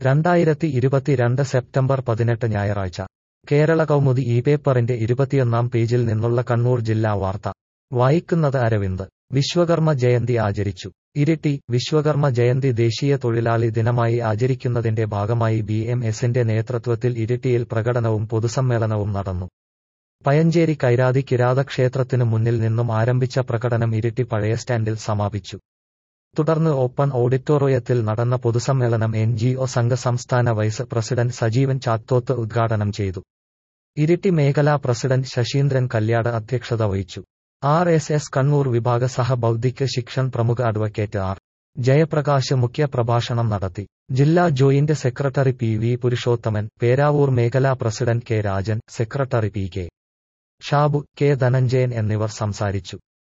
രണ്ടായിരത്തി ഇരുപത്തിരണ്ട് സെപ്റ്റംബർ പതിനെട്ട് ഞായറാഴ്ച കേരള കൗമുദി ഈ പേപ്പറിന്റെ ഇരുപത്തിയൊന്നാം പേജിൽ നിന്നുള്ള കണ്ണൂർ ജില്ലാ വാർത്ത വായിക്കുന്നത് അരവിന്ദ് വിശ്വകർമ്മ ജയന്തി ആചരിച്ചു ഇരിട്ടി വിശ്വകർമ്മ ജയന്തി ദേശീയ തൊഴിലാളി ദിനമായി ആചരിക്കുന്നതിന്റെ ഭാഗമായി ബി എം എസിന്റെ നേതൃത്വത്തിൽ ഇരിട്ടിയിൽ പ്രകടനവും പൊതുസമ്മേളനവും നടന്നു പയഞ്ചേരി കൈരാതി കിരാതക്ഷേത്രത്തിനു മുന്നിൽ നിന്നും ആരംഭിച്ച പ്രകടനം ഇരിട്ടി പഴയ സ്റ്റാൻഡിൽ സമാപിച്ചു തുടർന്ന് ഓപ്പൺ ഓഡിറ്റോറിയത്തിൽ നടന്ന പൊതുസമ്മേളനം എൻ ജി ഒ സംഘ സംസ്ഥാന വൈസ് പ്രസിഡന്റ് സജീവൻ ചാത്തോത്ത് ഉദ്ഘാടനം ചെയ്തു ഇരിട്ടി മേഖലാ പ്രസിഡന്റ് ശശീന്ദ്രൻ കല്യാട് അധ്യക്ഷത വഹിച്ചു ആർ എസ് എസ് കണ്ണൂർ വിഭാഗ സഹ ബൗദ്ധിക ശിക്ഷൺ പ്രമുഖ അഡ്വക്കേറ്റ് ആർ ജയപ്രകാശ് മുഖ്യ പ്രഭാഷണം നടത്തി ജില്ലാ joint secretary P V Purushothaman Peravoor മേഖലാ president K Rajan secretary P K Shabu K Dhananjayan എന്നിവർ സംസാരിച്ചു